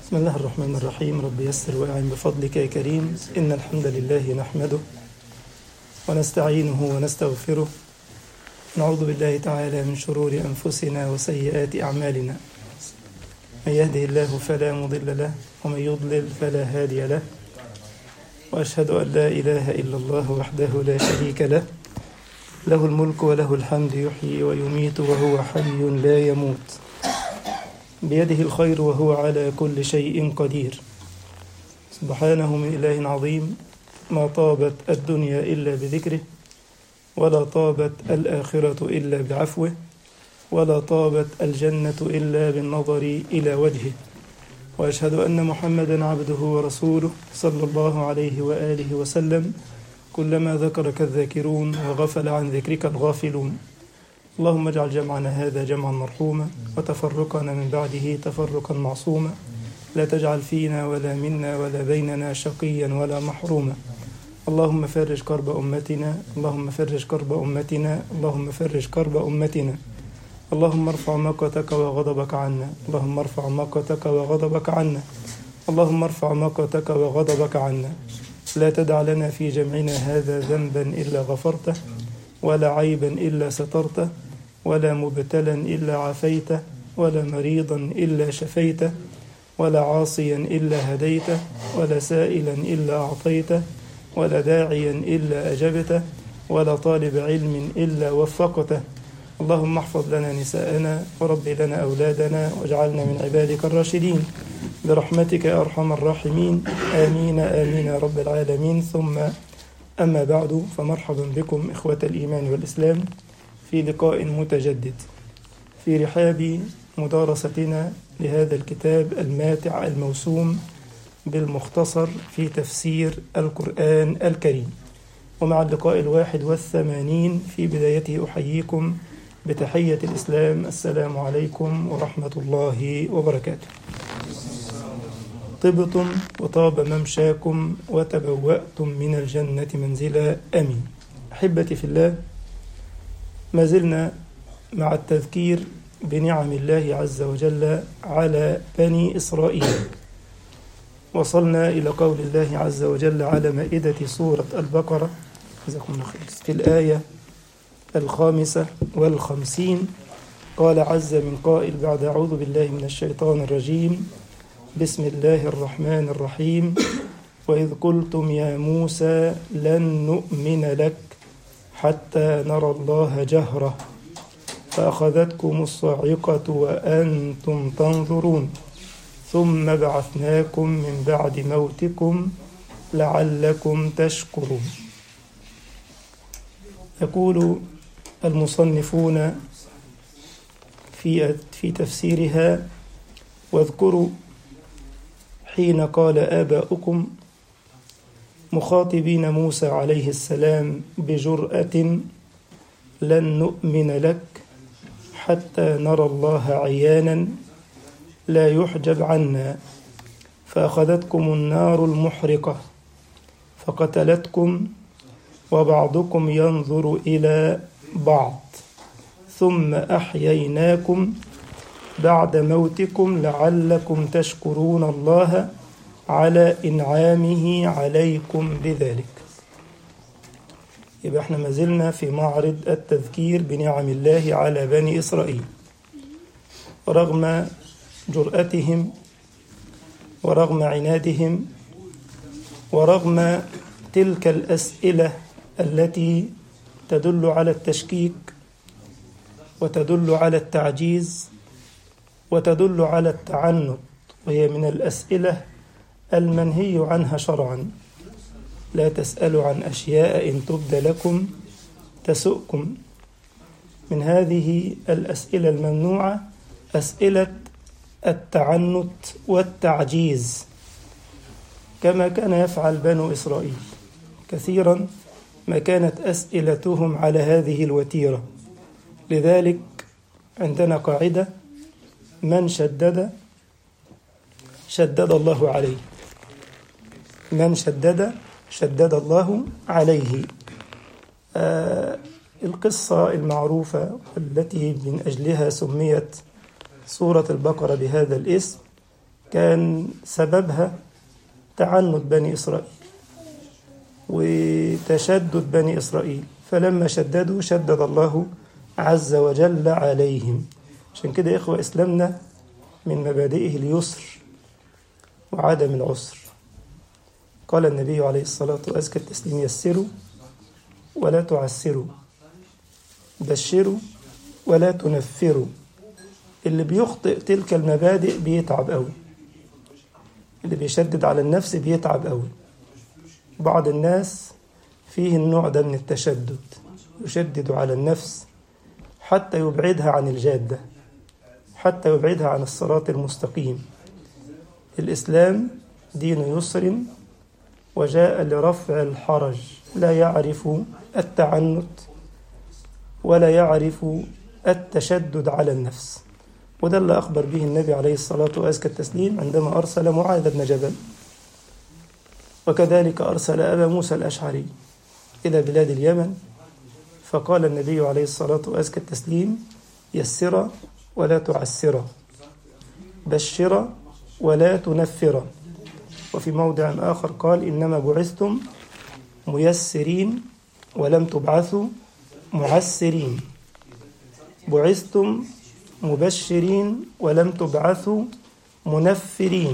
بسم الله الرحمن الرحيم رب يسر وأعن بفضلك يا كريم إن الحمد لله نحمده ونستعينه ونستغفره نعوذ بالله تعالى من شرور أنفسنا وسيئات أعمالنا من يهده الله فلا مضل له ومن يضلل فلا هادي له وأشهد أن لا إله إلا الله وحده لا شريك له له الملك وله الحمد يحيي ويميت وهو حي لا يموت بيده الخير وهو على كل شيء قدير سبحانه من إله عظيم ما طابت الدنيا إلا بذكره ولا طابت الآخرة إلا بعفوه ولا طابت الجنة إلا بالنظر إلى وجهه وأشهد أن محمدا عبده ورسوله صلى الله عليه وآله وسلم كلما ذكرك الذاكرون وغفل عن ذكرك الغافلون اللهم اجعل جمعنا هذا جمعا مرحوما وتفرقنا من بعده تفرقا معصوما لا تجعل فينا ولا منا ولا بيننا شقيا ولا محروما اللهم فرج كرب أمتنا اللهم فرج كرب أمتنا اللهم فرج كرب أمتنا اللهم ارفع مقتك وغضبك عنا اللهم ارفع مقتك وغضبك عنا اللهم ارفع مقتك وغضبك عنا لا تدع لنا في جمعنا هذا ذنبا إلا غفرته ولا عيبا إلا سترته ولا مبتلا إلا عافيته ولا مريضا إلا شفيته ولا عاصيا إلا هديته ولا سائلا إلا أعطيته ولا داعيا إلا أجبته ولا طالب علم إلا وفقته اللهم احفظ لنا نساءنا ورب لنا أولادنا واجعلنا من عبادك الراشدين برحمتك يا أرحم الراحمين آمين آمين يا رب العالمين ثم أما بعد فمرحبا بكم إخوة الإيمان والإسلام في لقاء متجدد في رحاب مدارستنا لهذا الكتاب الماتع الموسوم بالمختصر في تفسير القرآن الكريم ومع اللقاء الواحد والثمانين في بدايته أحييكم بتحية الإسلام السلام عليكم ورحمة الله وبركاته طبتم وطاب ممشاكم وتبوأتم من الجنة منزلا أمين أحبتي في الله ما زلنا مع التذكير بنعم الله عز وجل على بني إسرائيل وصلنا إلى قول الله عز وجل على مائدة سورة البقرة جزاكم الله خير في الآية الخامسة والخمسين قال عز من قائل بعد أعوذ بالله من الشيطان الرجيم بسم الله الرحمن الرحيم وإذ قلتم يا موسى لن نؤمن لك حتى نرى الله جهرة فأخذتكم الصاعقة وأنتم تنظرون ثم بعثناكم من بعد موتكم لعلكم تشكرون يقول المصنفون في في تفسيرها واذكروا حين قال آباؤكم مخاطبين موسى عليه السلام بجرأة لن نؤمن لك حتى نرى الله عيانا لا يحجب عنا فأخذتكم النار المحرقة فقتلتكم وبعضكم ينظر إلى بعض ثم أحييناكم بعد موتكم لعلكم تشكرون الله على إنعامه عليكم بذلك يبقى احنا ما زلنا في معرض التذكير بنعم الله على بني إسرائيل رغم جرأتهم ورغم عنادهم ورغم تلك الأسئلة التي تدل على التشكيك وتدل على التعجيز وتدل على التعنت وهي من الأسئلة المنهي عنها شرعا لا تسألوا عن أشياء إن تبد لكم تسؤكم من هذه الأسئلة الممنوعة أسئلة التعنت والتعجيز كما كان يفعل بنو إسرائيل كثيرا ما كانت أسئلتهم على هذه الوتيرة لذلك عندنا قاعدة من شدد شدد الله عليه من شدد شدد الله عليه آه القصة المعروفة التي من أجلها سميت سورة البقرة بهذا الاسم كان سببها تعنت بني إسرائيل وتشدد بني إسرائيل فلما شددوا شدد الله عز وجل عليهم عشان كده يا إخوة إسلامنا من مبادئه اليسر وعدم العسر قال النبي عليه الصلاة وأزكى التسليم يسروا ولا تعسروا بشروا ولا تنفروا اللي بيخطئ تلك المبادئ بيتعب قوي اللي بيشدد على النفس بيتعب قوي بعض الناس فيه النوع ده من التشدد يشدد على النفس حتى يبعدها عن الجادة حتى يبعدها عن الصراط المستقيم الإسلام دين يسر وجاء لرفع الحرج لا يعرف التعنت ولا يعرف التشدد على النفس وده اللي أخبر به النبي عليه الصلاة وأزكى التسليم عندما أرسل معاذ بن جبل وكذلك أرسل أبا موسى الأشعري إلى بلاد اليمن فقال النبي عليه الصلاة وأزكى التسليم يسر ولا تعسر بشر ولا تنفر وفي موضع آخر قال إنما بعثتم ميسرين ولم تبعثوا معسرين بعثتم مبشرين ولم تبعثوا منفرين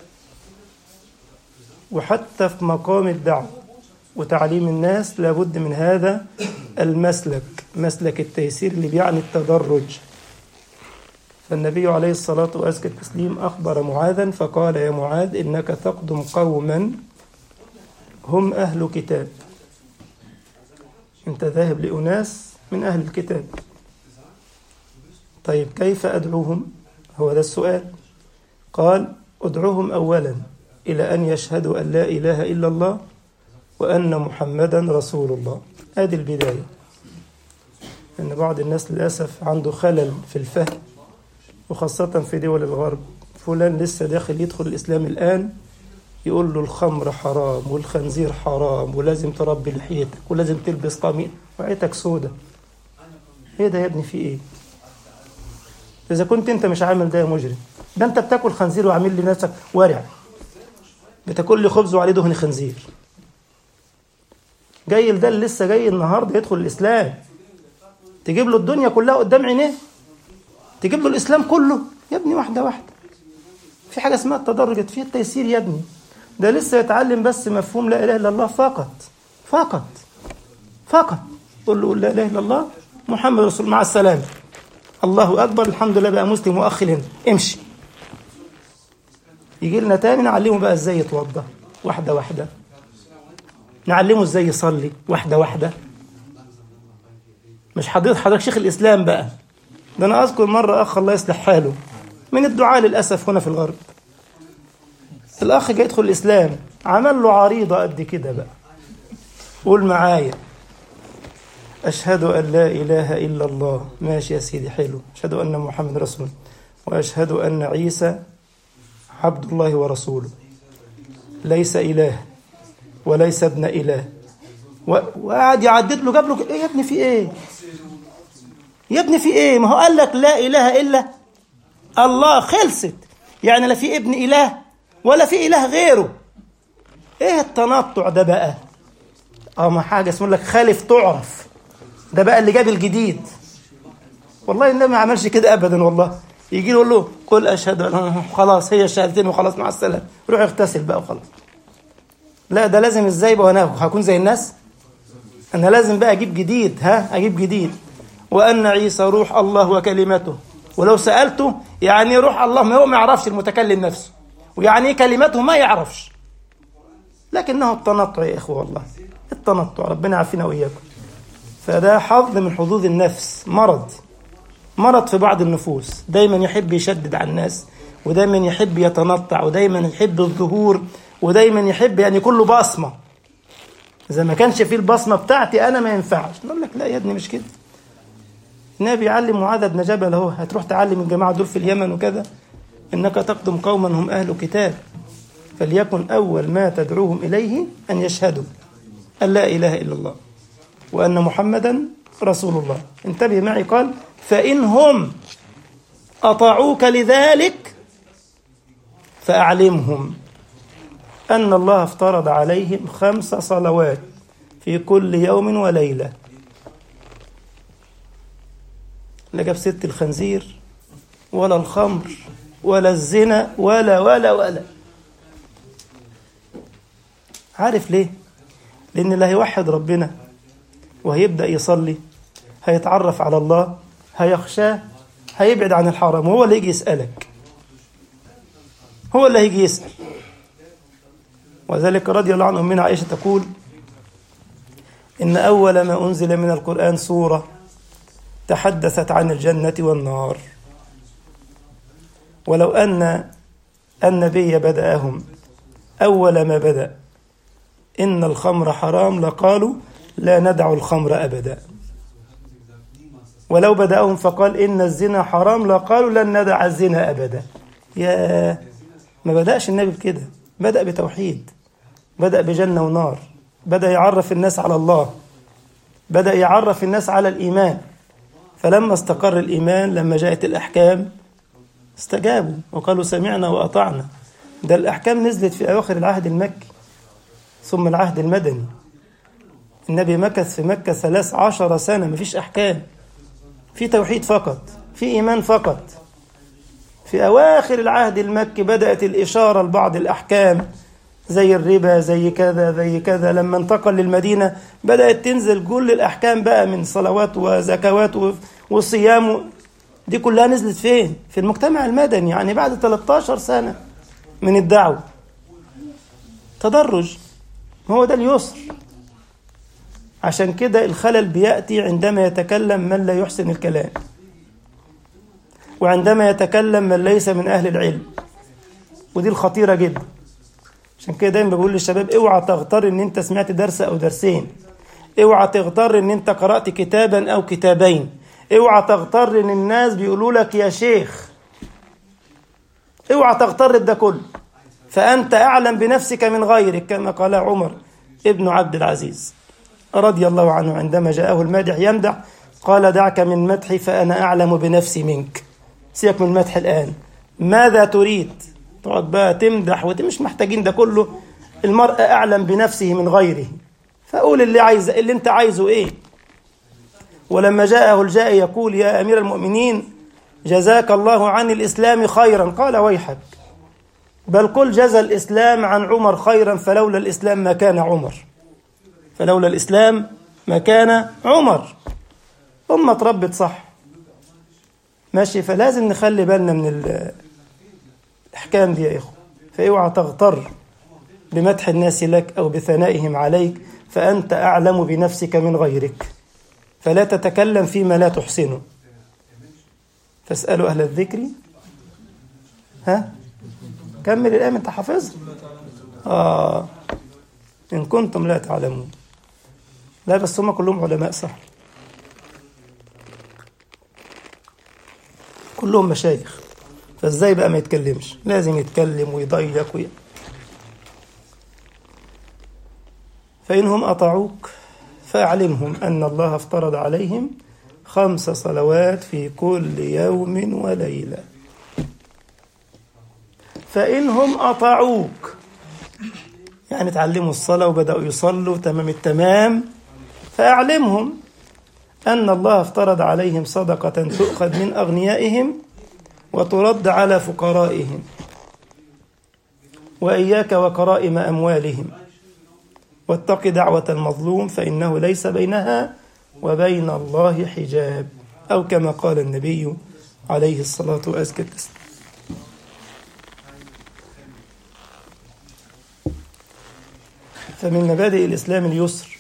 وحتى في مقام الدعوة وتعليم الناس لابد من هذا المسلك مسلك التيسير اللي بيعني التدرج فالنبي عليه الصلاة وأزكى التسليم أخبر معاذا فقال يا معاذ إنك تقدم قوما هم أهل كتاب أنت ذاهب لأناس من أهل الكتاب طيب كيف أدعوهم هو ده السؤال قال ادعوهم أولا إلى أن يشهدوا أن لا إله إلا الله وأن محمدا رسول الله هذه البداية أن بعض الناس للأسف عنده خلل في الفهم وخاصة في دول الغرب فلان لسه داخل يدخل الإسلام الآن يقول له الخمر حرام والخنزير حرام ولازم تربي لحيتك ولازم تلبس قميص وعيتك سودة ايه ده يا ابني في ايه اذا كنت انت مش عامل ده يا مجرم ده انت بتاكل خنزير وعامل لنفسك ورع بتاكل لي خبز وعليه دهن خنزير جاي ده اللي لسه جاي النهارده يدخل الاسلام تجيب له الدنيا كلها قدام عينيه تجيب له الاسلام كله يا ابني واحده واحده في حاجه اسمها التدرج في التيسير يا ابني ده لسه يتعلم بس مفهوم لا اله الا الله فقط فقط فقط قول له قول لا اله الا الله محمد رسول مع السلامه الله اكبر الحمد لله بقى مسلم واخ هنا امشي يجي لنا تاني نعلمه بقى ازاي يتوضا واحده واحده نعلمه ازاي يصلي واحده واحده مش حضرتك حضرتك شيخ الاسلام بقى ده انا اذكر مره اخ الله يصلح حاله من الدعاء للاسف هنا في الغرب الاخ جاي يدخل الاسلام عمل له عريضه قد كده بقى قول معايا أشهد أن لا إله إلا الله ماشي يا سيدي حلو أشهد أن محمد رسول وأشهد أن عيسى عبد الله ورسوله ليس إله وليس ابن إله وقعد يعدد له جاب له إيه يا ابني في إيه يا ابني في إيه ما هو قال لك لا إله إلا الله خلصت يعني لا في ابن إله ولا في إله غيره إيه التنطع ده بقى اه ما حاجة اسمه لك خالف تعرف ده بقى اللي جاب الجديد والله النبي ما عملش كده ابدا والله يجي يقول له قل اشهد ان خلاص هي الشهادتين وخلاص مع السلامه روح اغتسل بقى وخلاص لا ده لازم ازاي بقى وانا هكون زي الناس انا لازم بقى اجيب جديد ها اجيب جديد وان عيسى روح الله وكلمته ولو سالته يعني روح الله ما هو ما يعرفش المتكلم نفسه ويعني ايه كلمته ما يعرفش لكنه التنطع يا اخوه والله التنطع ربنا يعافينا واياكم فده حظ من حظوظ النفس مرض مرض في بعض النفوس دايما يحب يشدد على الناس ودايما يحب يتنطع ودايما يحب الظهور ودايما يحب يعني كله بصمة إذا ما كانش فيه البصمة بتاعتي أنا ما ينفعش نقول لك لا يا ابني مش كده النبي يعلم معاذ بن جبل اهو هتروح تعلم الجماعة دول في اليمن وكذا إنك تقدم قوما هم أهل كتاب فليكن أول ما تدعوهم إليه أن يشهدوا أن لا إله إلا الله وأن محمدا رسول الله انتبه معي قال فإن هم أطاعوك لذلك فأعلمهم أن الله افترض عليهم خمس صلوات في كل يوم وليلة لا جاب ست الخنزير ولا الخمر ولا الزنا ولا ولا ولا عارف ليه؟ لأن اللي هيوحد ربنا وهيبدأ يصلي هيتعرف على الله هيخشاه هيبعد عن الحرام وهو اللي يجي يسألك هو اللي هيجي يسأل وذلك رضي الله عنه من عائشة تقول إن أول ما أنزل من القرآن سورة تحدثت عن الجنة والنار ولو أن النبي بدأهم أول ما بدأ إن الخمر حرام لقالوا لا ندع الخمر أبدا ولو بدأهم فقال إن الزنا حرام لقالوا لن ندع الزنا أبدا يا ما بدأش النبي بكده بدأ بتوحيد بدأ بجنة ونار بدأ يعرف الناس على الله بدأ يعرف الناس على الإيمان فلما استقر الإيمان لما جاءت الأحكام استجابوا وقالوا سمعنا وأطعنا ده الأحكام نزلت في أواخر العهد المكي ثم العهد المدني النبي مكث في مكة ثلاث عشر سنة مفيش أحكام في توحيد فقط في إيمان فقط في أواخر العهد المكي بدأت الإشارة لبعض الأحكام زي الربا زي كذا زي كذا لما انتقل للمدينة بدأت تنزل كل الأحكام بقى من صلوات وزكوات وصيام دي كلها نزلت فين؟ في المجتمع المدني يعني بعد 13 سنة من الدعوة تدرج هو ده اليسر عشان كده الخلل بيأتي عندما يتكلم من لا يحسن الكلام وعندما يتكلم من ليس من أهل العلم ودي الخطيرة جدا عشان كده دايما بقول للشباب اوعى تغتر ان انت سمعت درس او درسين اوعى تغتر ان انت قرأت كتابا او كتابين اوعى تغتر ان الناس بيقولوا لك يا شيخ اوعى تغتر ده كله فأنت أعلم بنفسك من غيرك كما قال عمر ابن عبد العزيز رضي الله عنه عندما جاءه المادح يمدح قال دعك من مدحي فأنا أعلم بنفسي منك سيبك من المدح الآن ماذا تريد تقعد بقى تمدح ومش محتاجين ده كله المرء أعلم بنفسه من غيره فقول اللي عايز اللي انت عايزه ايه ولما جاءه الجائي يقول يا أمير المؤمنين جزاك الله عن الإسلام خيرا قال ويحك بل قل جزى الإسلام عن عمر خيرا فلولا الإسلام ما كان عمر فلولا الإسلام ما كان عمر أمة تربت صح ماشي فلازم نخلي بالنا من الأحكام دي يا إخوة فاوعى تغتر بمدح الناس لك أو بثنائهم عليك فأنت أعلم بنفسك من غيرك فلا تتكلم فيما لا تحسنه فاسألوا أهل الذكر ها كمل الآية أنت حافظها آه إن كنتم لا تعلمون لا بس هم كلهم علماء صح كلهم مشايخ فازاي بقى ما يتكلمش لازم يتكلم ويضيق وي... فإنهم أطاعوك فأعلمهم أن الله افترض عليهم خمس صلوات في كل يوم وليلة فإنهم أطاعوك يعني تعلموا الصلاة وبدأوا يصلوا تمام التمام فأعلمهم أن الله افترض عليهم صدقة تؤخذ من أغنيائهم وترد على فقرائهم وإياك وكرائم أموالهم واتق دعوة المظلوم فإنه ليس بينها وبين الله حجاب أو كما قال النبي عليه الصلاة وأزكى التسليم فمن مبادئ الإسلام اليسر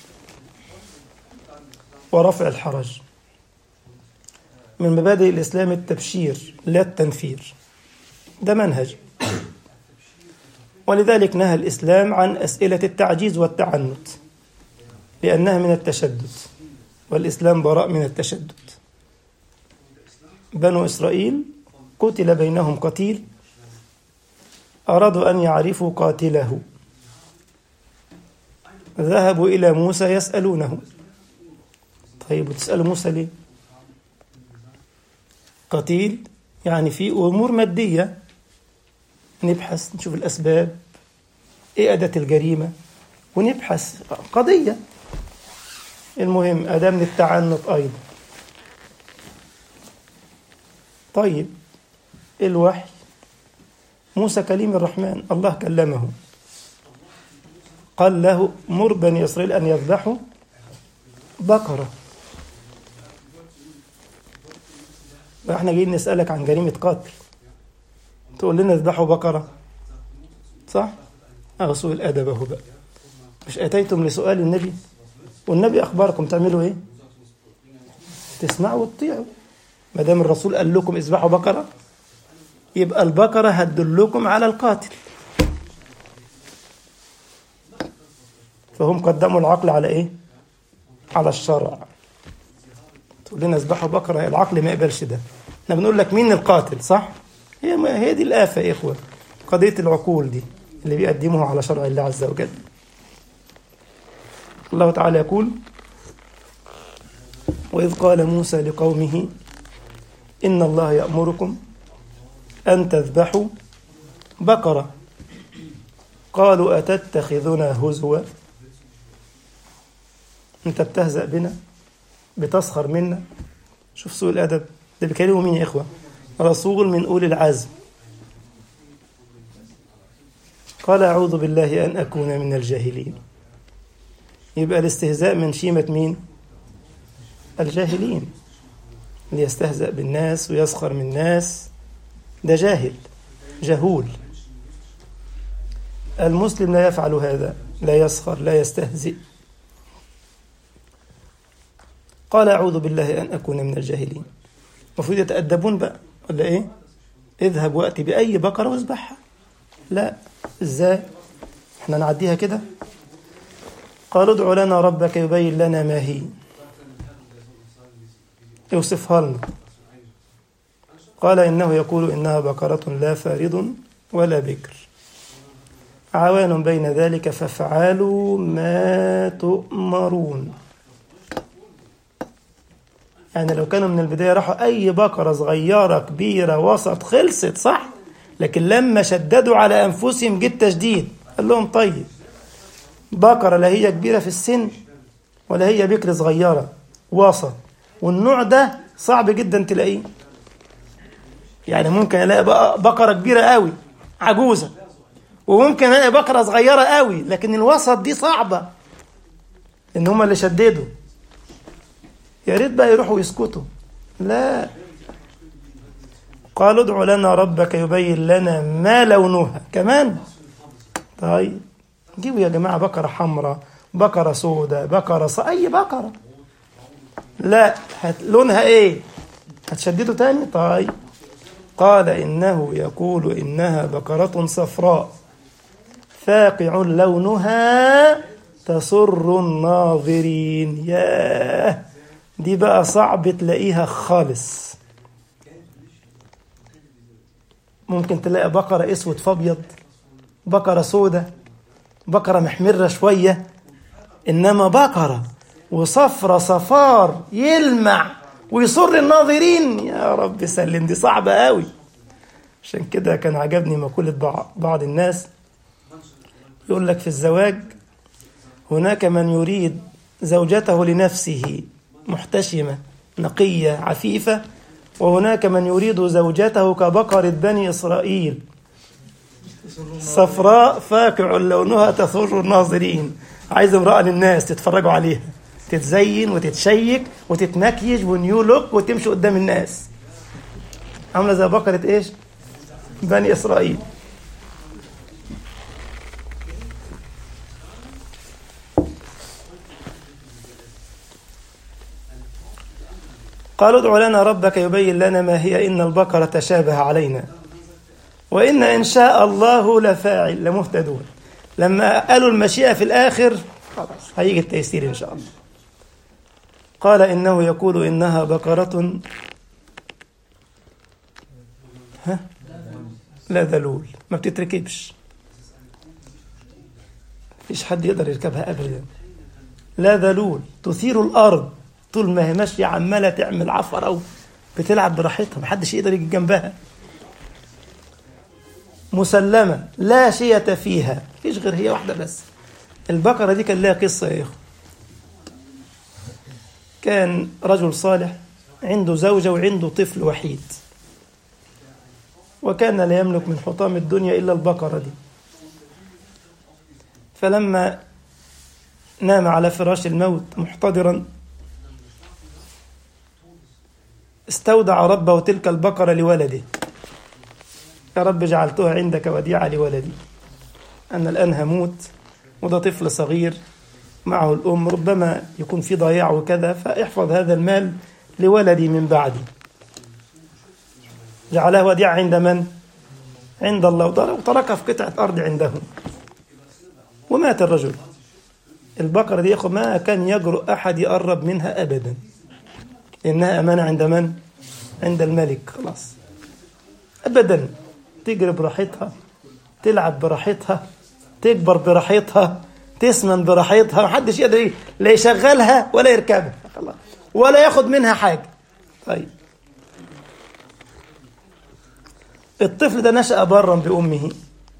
ورفع الحرج من مبادئ الإسلام التبشير لا التنفير ده منهج ولذلك نهى الإسلام عن أسئلة التعجيز والتعنت لأنها من التشدد والإسلام براء من التشدد بنو إسرائيل قتل بينهم قتيل أرادوا أن يعرفوا قاتله ذهبوا إلى موسى يسألونه طيب وتسأل موسى ليه قتيل يعني في أمور مادية نبحث نشوف الأسباب إيه أداة الجريمة ونبحث قضية المهم أداة من التعنت أيضا طيب الوحي موسى كليم الرحمن الله كلمه قال له مر بني إسرائيل أن يذبحوا بقرة احنا جايين نسألك عن جريمة قتل تقول لنا اذبحوا بقرة صح؟ أهو سوء الأدب أهو بقى مش أتيتم لسؤال النبي والنبي أخبركم تعملوا إيه؟ تسمعوا وتطيعوا ما دام الرسول قال لكم اذبحوا بقرة يبقى البقرة هتدلكم على القاتل فهم قدموا العقل على إيه؟ على الشرع تقول لنا اذبحوا بقرة العقل ما يقبلش ده احنا بنقول لك مين القاتل صح؟ هي ما هي دي الآفة يا إخوة قضية العقول دي اللي بيقدمه على شرع الله عز وجل الله تعالى يقول وإذ قال موسى لقومه إن الله يأمركم أن تذبحوا بقرة قالوا أتتخذنا هزوا أنت بتهزأ بنا بتسخر منا شوف سوء الأدب ده بيكلموا مين يا إخوة رسول من أولي العزم قال أعوذ بالله أن أكون من الجاهلين يبقى الاستهزاء من شيمة مين الجاهلين اللي يستهزأ بالناس ويسخر من الناس ده جاهل جهول المسلم لا يفعل هذا لا يسخر لا يستهزئ قال أعوذ بالله أن أكون من الجاهلين المفروض يتأدبون بقى ولا إيه اذهب وأتي بأي بقرة واذبحها لا إزاي احنا نعديها كده قالوا ادع لنا ربك يبين لنا ما هي يوصفها لنا قال إنه يقول إنها بقرة لا فارض ولا بكر عوان بين ذلك فافعلوا ما تؤمرون يعني لو كانوا من البداية راحوا أي بقرة صغيرة كبيرة وسط خلصت صح لكن لما شددوا على أنفسهم جه تشديد قال لهم طيب بقرة لا هي كبيرة في السن ولا هي بكر صغيرة وسط والنوع ده صعب جدا تلاقيه يعني ممكن الاقي بقرة كبيرة قوي عجوزة وممكن الاقي بقرة صغيرة قوي لكن الوسط دي صعبة ان هما اللي شددوا يا ريت بقى يروحوا يسكتوا لا قالوا ادع لنا ربك يبين لنا ما لونها كمان طيب جيبوا يا جماعة بقرة حمراء بقرة سوداء بقرة ص... أي بقرة لا هت... لونها إيه هتشددوا تاني طيب قال إنه يقول إنها بقرة صفراء فاقع لونها تسر الناظرين ياه دي بقى صعب تلاقيها خالص ممكن تلاقي بقرة اسود فابيض بقرة سودة بقرة محمرة شوية إنما بقرة وصفرة صفار يلمع ويصر الناظرين يا رب سلم دي صعبة قوي عشان كده كان عجبني مقولة بعض الناس يقول لك في الزواج هناك من يريد زوجته لنفسه محتشمة نقية عفيفة وهناك من يريد زوجته كبقرة بني إسرائيل صفراء فاقع لونها تسر الناظرين عايز امرأة للناس تتفرجوا عليها تتزين وتتشيك وتتمكيج ونيو لوك وتمشي قدام الناس عاملة زي بقرة ايش بني إسرائيل قالوا ادع لنا ربك يبين لنا ما هي إن البقرة تشابه علينا وإن إن شاء الله لفاعل لمهتدون لما قالوا المشيئة في الآخر خلاص هيجي التيسير إن شاء الله قال إنه يقول إنها بقرة ها لا ذلول ما بتتركبش مفيش حد يقدر يركبها أبدا لا ذلول تثير الأرض طول ما هي ماشية عمالة تعمل عفرة بتلعب براحتها محدش يقدر يجي جنبها مسلمة لا شية فيها مفيش غير هي واحدة بس البقرة دي كان لها قصة يا إخوة كان رجل صالح عنده زوجة وعنده طفل وحيد وكان لا يملك من حطام الدنيا إلا البقرة دي فلما نام على فراش الموت محتضرا استودع ربه تلك البقرة لولده يا رب جعلتها عندك وديعة لولدي أنا الآن هموت وده طفل صغير معه الأم ربما يكون في ضياع وكذا فاحفظ هذا المال لولدي من بعدي جعله وديعة عند من؟ عند الله وتركها في قطعة أرض عندهم ومات الرجل البقرة دي ياخد ما كان يجرؤ أحد يقرب منها أبدا إنها أمانة عند من؟ عند الملك خلاص أبدا تجري براحتها تلعب براحتها تكبر براحتها تسمن براحتها محدش يقدر لا يشغلها ولا يركبها خلاص ولا ياخد منها حاجة طيب الطفل ده نشأ برا بأمه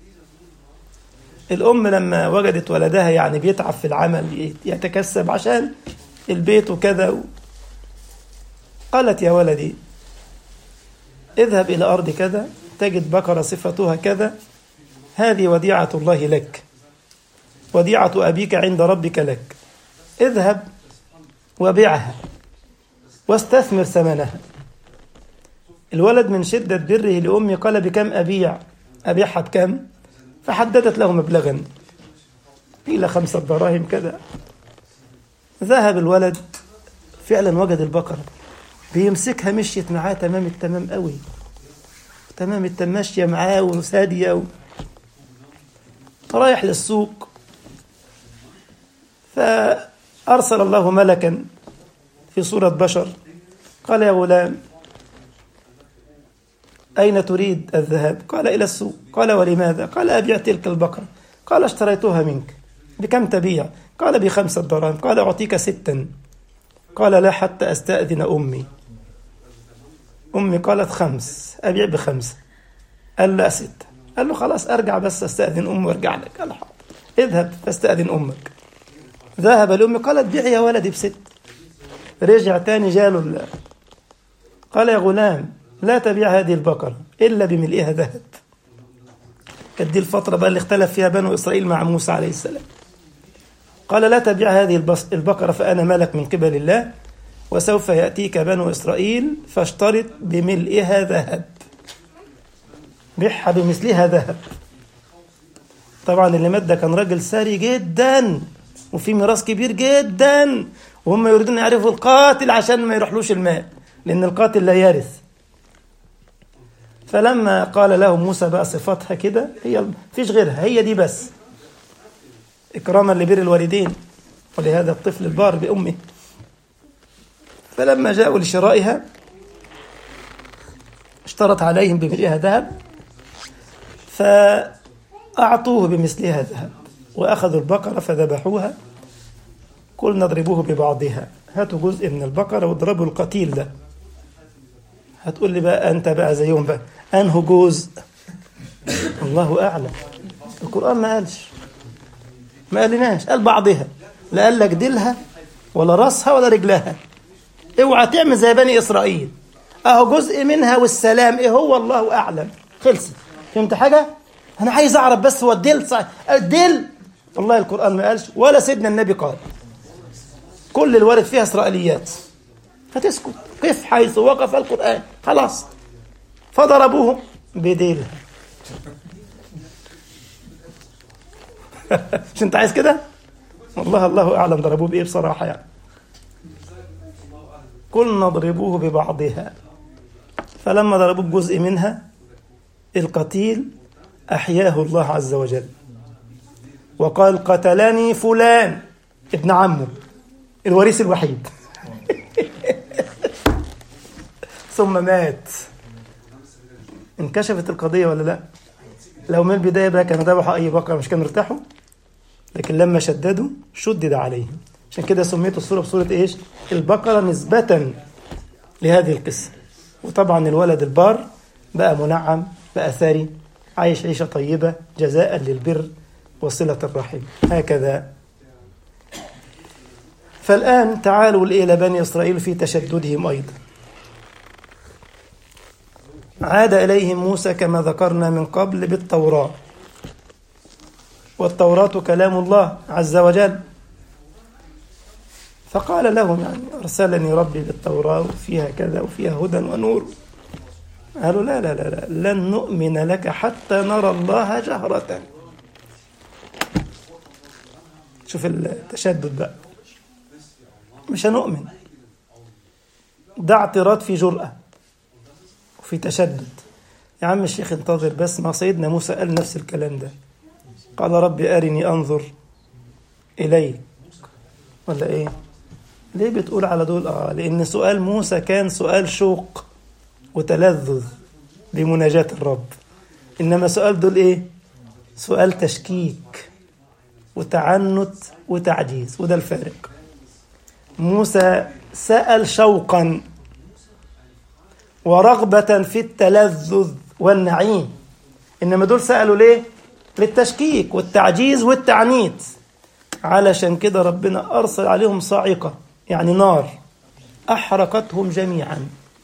الأم لما وجدت ولدها يعني بيتعب في العمل يتكسب عشان البيت وكذا قالت يا ولدي اذهب إلى أرض كذا تجد بقرة صفتها كذا هذه وديعة الله لك وديعة أبيك عند ربك لك اذهب وبيعها واستثمر ثمنها الولد من شدة بره لأمي قال بكم أبيع أبيعها بكم فحددت له مبلغا قيل خمسة دراهم كذا ذهب الولد فعلا وجد البقرة بيمسكها مشيت معاه تمام التمام قوي تمام التمام ماشية معاه وسادية و... رايح للسوق فأرسل الله ملكا في صورة بشر قال يا غلام أين تريد الذهاب قال إلى السوق قال ولماذا قال أبيع تلك البقرة قال اشتريتها منك بكم تبيع قال بخمسة دراهم قال أعطيك ستا قال لا حتى أستأذن أمي أمي قالت خمس أبيع بخمسة قال لا ستة قال له خلاص أرجع بس أستأذن أمي وأرجع لك قال حاضر اذهب فاستأذن أمك ذهب لأمي قالت بيع يا ولدي بست رجع تاني جاله قال يا غلام لا تبيع هذه البقرة إلا بملئها ذهب كانت دي الفترة بقى اللي اختلف فيها بنو إسرائيل مع موسى عليه السلام قال لا تبيع هذه البقرة فأنا ملك من قبل الله وسوف يأتيك بنو إسرائيل فاشترط بملئها ذهب بيعها بمثلها ذهب طبعا اللي مات ده كان راجل ثري جدا وفي ميراث كبير جدا وهم يريدون يعرفوا القاتل عشان ما يروحلوش المال لأن القاتل لا يرث فلما قال له موسى بقى صفاتها كده هي فيش غيرها هي دي بس إكراما لبر الوالدين ولهذا الطفل البار بأمه فلما جاءوا لشرائها اشترط عليهم بملئها ذهب فأعطوه بمثلها ذهب وأخذوا البقرة فذبحوها قلنا اضربوه ببعضها هاتوا جزء من البقرة واضربوا القتيل ده هتقول لي بقى أنت بقى زيهم بقى أنه جزء الله أعلم القرآن ما قالش ما قالناش قال بعضها لا قال لك ديلها ولا راسها ولا رجلها اوعى تعمل زي بني إسرائيل أهو جزء منها والسلام إيه هو الله أعلم خلصت فهمت حاجة؟ أنا عايز أعرف بس هو الديل صح الديل والله القرآن ما قالش ولا سيدنا النبي قال كل الوارد فيها إسرائيليات فتسكت قف حيث وقف القرآن خلاص فضربوه بديلها مش انت عايز كده والله الله اعلم ضربوه بايه بصراحه يعني قلنا اضربوه ببعضها فلما ضربوه بجزء منها القتيل احياه الله عز وجل وقال قتلني فلان ابن عمه الوريث الوحيد ثم مات انكشفت القضية ولا لا لو من البداية بقى كانوا ذبحوا أي بقرة مش كانوا ارتاحوا لكن لما شددوا شدد عليهم عشان كده سميت الصورة بصورة إيش البقرة نسبة لهذه القصة وطبعا الولد البار بقى منعم بقى ثري عايش عيشة طيبة جزاء للبر وصلة الرحم هكذا فالآن تعالوا إلى بني إسرائيل في تشددهم أيضا عاد إليهم موسى كما ذكرنا من قبل بالتوراة والتوراة كلام الله عز وجل فقال لهم يعني أرسلني ربي بالتوراة وفيها كذا وفيها هدى ونور قالوا لا لا لا, لا لن نؤمن لك حتى نرى الله جهرة شوف التشدد بقى مش هنؤمن ده اعتراض في جرأة وفي تشدد يا عم الشيخ انتظر بس ما سيدنا موسى قال نفس الكلام ده قال ربي أرني أنظر إليك ولا إيه ليه بتقول على دول آه لأن سؤال موسى كان سؤال شوق وتلذذ بمناجاة الرب إنما سؤال دول إيه سؤال تشكيك وتعنت وتعجيز وده الفارق موسى سأل شوقا ورغبة في التلذذ والنعيم إنما دول سألوا ليه للتشكيك والتعجيز والتعنيت علشان كده ربنا أرسل عليهم صاعقة يعني نار أحرقتهم جميعا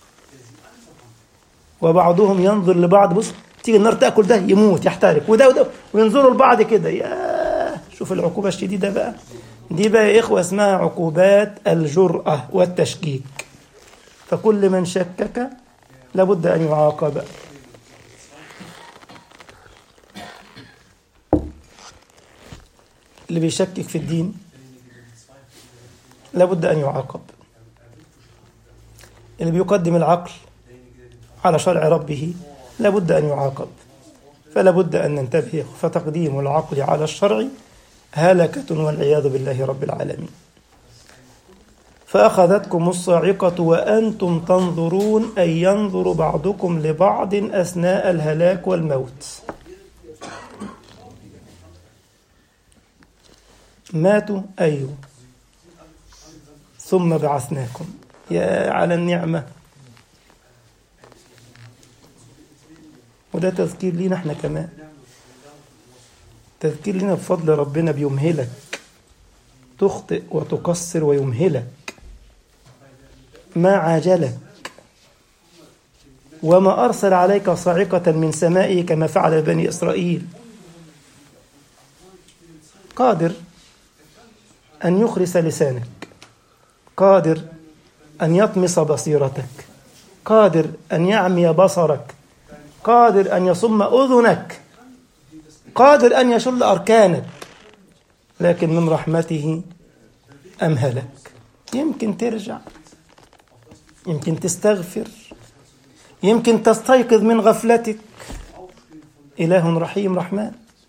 وبعضهم ينظر لبعض بص تيجي النار تاكل ده يموت يحترق وده وده وينظروا لبعض كده يا شوف العقوبه الشديده بقى دي بقى يا اخوه اسمها عقوبات الجراه والتشكيك فكل من شكك لابد ان يعاقب اللي بيشكك في الدين لابد ان يعاقب اللي بيقدم العقل على شرع ربه لابد أن يعاقب فلا بد أن ننتبه فتقديم العقل على الشرع هلكة والعياذ بالله رب العالمين فأخذتكم الصاعقة وأنتم تنظرون أي ينظر بعضكم لبعض أثناء الهلاك والموت ماتوا أيوه ثم بعثناكم يا على النعمه وده تذكير لينا احنا كمان تذكير لنا بفضل ربنا بيمهلك تخطئ وتقصر ويمهلك ما عاجلك وما أرسل عليك صاعقة من سمائه كما فعل بني إسرائيل قادر أن يخرس لسانك قادر أن يطمس بصيرتك قادر أن يعمي بصرك قادر أن يصم أذنك قادر أن يشل أركانك لكن من رحمته أمهلك يمكن ترجع يمكن تستغفر يمكن تستيقظ من غفلتك إله رحيم رحمن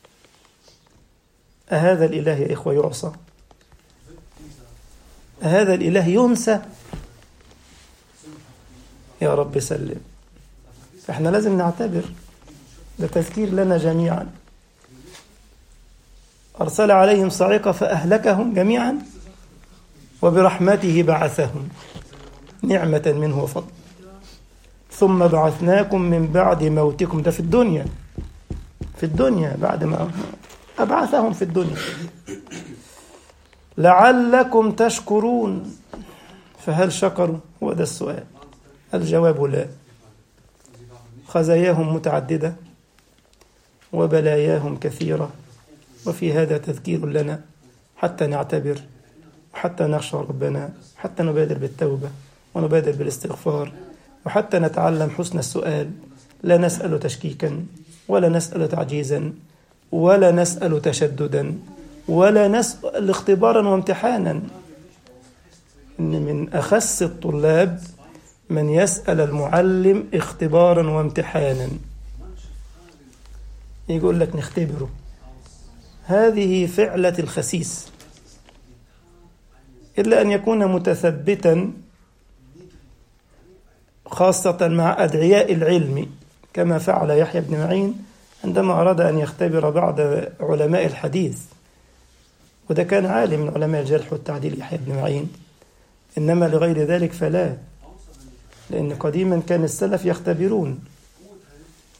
أهذا الإله يا إخوة يعصى أهذا الإله ينسى يا رب سلم فإحنا لازم نعتبر ده تذكير لنا جميعا أرسل عليهم صاعقة فأهلكهم جميعا وبرحمته بعثهم نعمة منه وفضل ثم بعثناكم من بعد موتكم ده في الدنيا في الدنيا بعد ما أبعثهم في الدنيا لعلكم تشكرون فهل شكروا هو ده السؤال الجواب لا خزاياهم متعددة وبلاياهم كثيرة وفي هذا تذكير لنا حتى نعتبر وحتى نخشى ربنا حتى نبادر بالتوبة ونبادر بالاستغفار وحتى نتعلم حسن السؤال لا نسأل تشكيكا ولا نسأل تعجيزا ولا نسأل تشددا ولا نسأل اختبارا وامتحانا إن من أخس الطلاب من يسأل المعلم اختبارا وامتحانا يقول لك نختبره هذه فعلة الخسيس إلا أن يكون متثبتا خاصة مع أدعياء العلم كما فعل يحيى بن معين عندما أراد أن يختبر بعض علماء الحديث وده كان عالم من علماء الجرح والتعديل يحيى بن معين إنما لغير ذلك فلا لأن قديما كان السلف يختبرون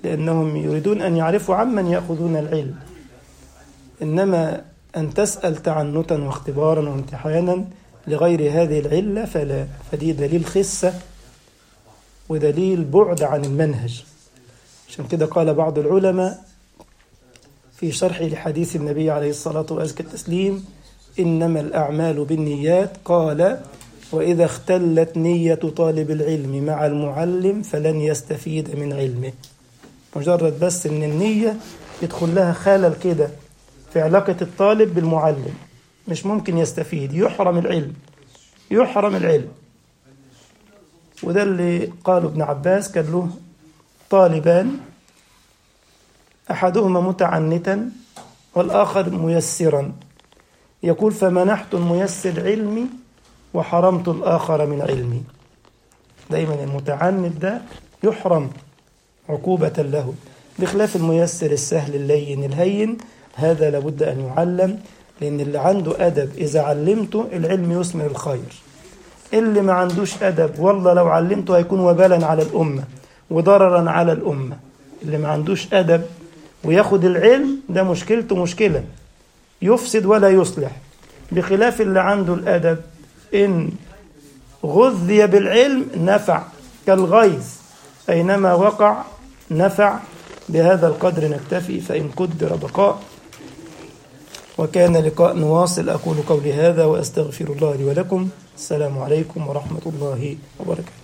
لأنهم يريدون أن يعرفوا عمن يأخذون العلم إنما أن تسأل تعنتا واختبارا وامتحانا لغير هذه العلة فلا فدي دليل خسة ودليل بعد عن المنهج عشان كده قال بعض العلماء في شرح لحديث النبي عليه الصلاة وأزكى التسليم إنما الأعمال بالنيات قال وإذا اختلت نية طالب العلم مع المعلم فلن يستفيد من علمه مجرد بس إن النية يدخل لها خلل كده في علاقة الطالب بالمعلم مش ممكن يستفيد يحرم العلم يحرم العلم وده اللي قاله ابن عباس كان له طالبان أحدهما متعنتا والآخر ميسرا يقول فمنحت الميسر علمي وحرمت الآخر من علمي دايما المتعنت ده يحرم عقوبة له بخلاف الميسر السهل اللين الهين هذا لابد أن يعلم لأن اللي عنده أدب إذا علمته العلم يثمر الخير اللي ما عندوش أدب والله لو علمته هيكون وبالا على الأمة وضررا على الأمة اللي ما عندوش أدب وياخد العلم ده مشكلته مشكلة يفسد ولا يصلح بخلاف اللي عنده الأدب إن غذي بالعلم نفع كالغيث أينما وقع نفع بهذا القدر نكتفي فإن قدر بقاء وكان لقاء نواصل أقول قولي هذا وأستغفر الله لي ولكم السلام عليكم ورحمة الله وبركاته